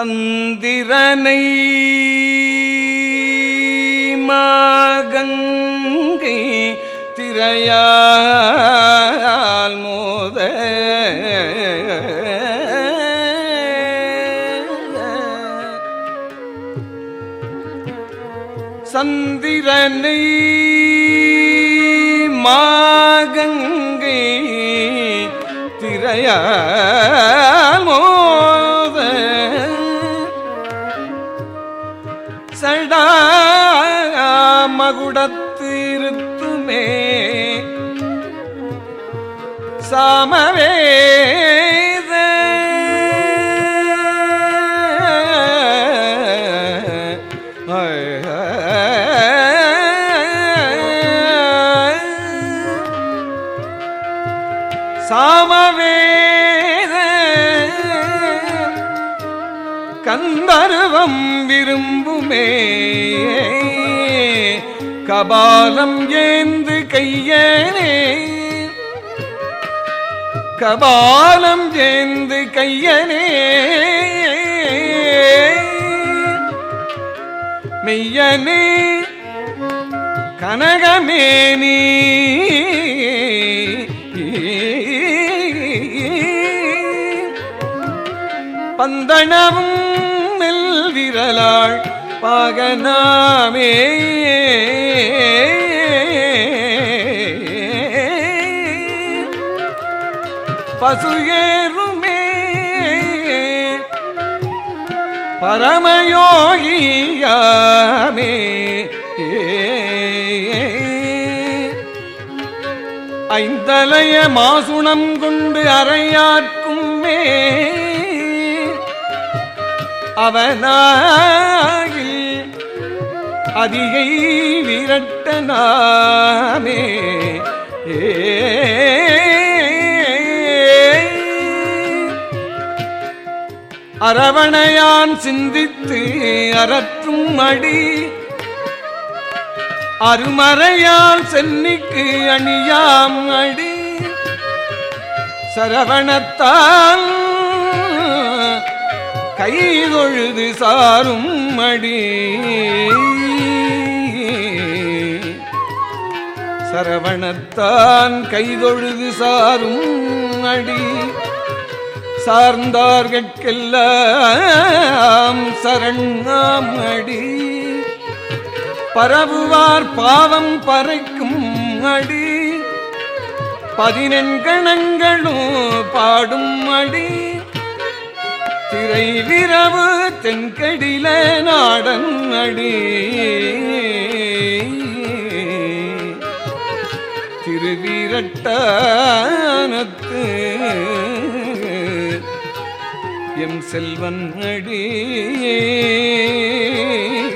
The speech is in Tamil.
சந்திரனை மாகங்கை திரையால் மோத சந்திரனை மாகங்கை திரையால் மோத சடா மகுடத்து இருத்துமே சாமவேத சாமவேத கந்தர்வம் விரும்புமே கபாலம் ஏந்து கையனே கபாலம் ஏந்து கையனே மெய்யனே கனகமேனி பந்தனவும் மெல் விரலாள் பாகனாமே பசுயேறுமே பரமயோகியாமே ஐந்தலைய மாசுணம் கொண்டு அறையாற்குமே அவனாகி அதிகை விரட்டனாமே அரவணையான் சிந்தித்து அறற்றும் அடி அருமறையால் சென்னிக்கு அணியாம் அடி சரவணத்தான் கைதொழுது சாரும் அடி சரவணத்தான் கைதொழுது சாரும் அடி சார்ந்தார்கட்கெல்லாம் சரணாம் அடி பரவுவார் பாவம் பறைக்கும் அடி பதினெண்கணங்களும் பாடும் அடி திரை விரவு தென்கடில நாடன் அடி திருவிரட்டானத்து எம் செல்வன் அடி